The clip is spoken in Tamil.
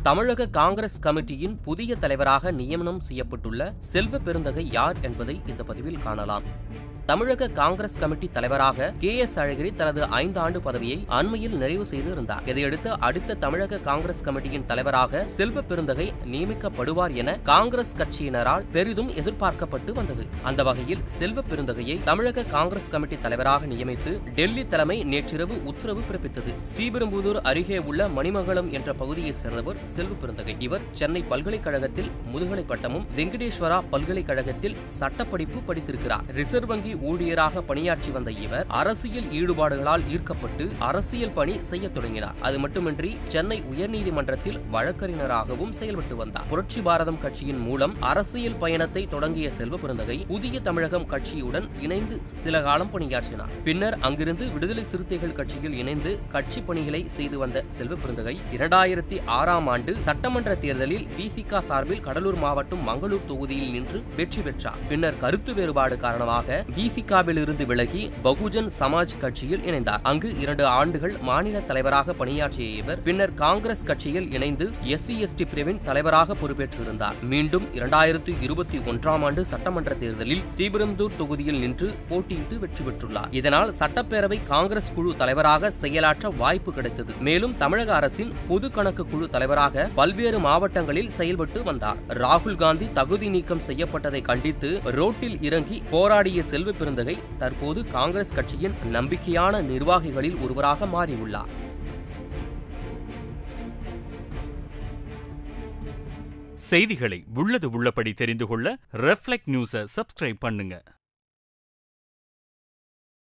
தமிழக காங்கிரஸ் கமிட்டியின் புதிய தலைவராக நியமனம் செய்யப்பட்டுள்ள செல்வ பெருந்தகை யார் என்பதை இந்த பதிவில் காணலாம் தமிழக காங்கிரஸ் கமிட்டி தலைவராக கே எஸ் அழகிரி தனது ஐந்து ஆண்டு பதவியை அண்மையில் நிறைவு செய்து இருந்தார் இதையடுத்து அடுத்த தமிழக காங்கிரஸ் கமிட்டியின் தலைவராக செல்வ பெருந்தகை நியமிக்கப்படுவார் என காங்கிரஸ் கட்சியினரால் பெரிதும் எதிர்பார்க்கப்பட்டு வந்தது அந்த வகையில் செல்வ பெருந்தகையை தமிழக காங்கிரஸ் கமிட்டி தலைவராக நியமித்து டெல்லி தலைமை நேற்றிரவு உத்தரவு பிறப்பித்தது ஸ்ரீபெரும்புதூர் அருகே உள்ள மணிமங்கலம் என்ற பகுதியைச் சேர்ந்தவர் செல்வ பெருந்தகை இவர் சென்னை பல்கலைக்கழகத்தில் முதுகலை பட்டமும் வெங்கடேஸ்வரா பல்கலைக்கழகத்தில் சட்டப்படிப்பு படித்திருக்கிறார் ரிசர்வ் வங்கி ஊழியராக பணியாற்றி வந்த இவர் அரசியல் ஈடுபாடுகளால் ஈர்க்கப்பட்டு அரசியல் பணி செய்யத் தொடங்கினார் அது மட்டுமின்றி சென்னை உயர்நீதிமன்றத்தில் வழக்கறிஞராகவும் செயல்பட்டு வந்தார் புரட்சி பாரதம் கட்சியின் மூலம் அரசியல் பயணத்தை தொடங்கிய செல்வ பெருந்தகை புதிய தமிழகம் கட்சியுடன் இணைந்து சில காலம் பணியாற்றினார் பின்னர் அங்கிருந்து விடுதலை சிறுத்தைகள் கட்சியில் இணைந்து கட்சி பணிகளை செய்து வந்த செல்வ பெருந்தகை இரண்டாயிரத்தி ஆறாம் ஆண்டு சட்டமன்ற தேர்தலில் விசிகா சார்பில் கடலூர் மாவட்டம் மங்களூர் தொகுதியில் நின்று வெற்றி பெற்றார் பின்னர் கருத்து வேறுபாடு காரணமாக விசிகாவில் இருந்து விலகி பகுஜன் சமாஜ் கட்சியில் இணைந்தார் அங்கு இரண்டு ஆண்டுகள் மாநில தலைவராக பணியாற்றிய இவர் பின்னர் காங்கிரஸ் கட்சியில் இணைந்து எஸ்சி எஸ்டி பிரிவின் தலைவராக பொறுப்பேற்றிருந்தார் மீண்டும் இரண்டாயிரத்தி இருபத்தி ஒன்றாம் ஆண்டு சட்டமன்ற தேர்தலில் ஸ்ரீபெரும்புதூர் தொகுதியில் நின்று போட்டியிட்டு வெற்றி பெற்றுள்ளார் இதனால் சட்டப்பேரவை காங்கிரஸ் குழு தலைவராக செயலாற்ற வாய்ப்பு கிடைத்தது மேலும் தமிழக அரசின் பொது கணக்கு குழு தலைவராக பல்வேறு மாவட்டங்களில் செயல்பட்டு வந்தார் ராகுல் காந்தி தகுதி நீக்கம் செய்யப்பட்டதை கண்டித்து ரோட்டில் இறங்கி போராடிய செல்வ பெருந்தகை தற்போது காங்கிரஸ் கட்சியின் நம்பிக்கையான நிர்வாகிகளில் ஒருவராக மாறியுள்ளார் செய்திகளை உள்ளது உள்ளபடி தெரிந்து கொள்ள ரெஃப்ளெக்ட் நியூஸை சப்ஸ்கிரைப் பண்ணுங்க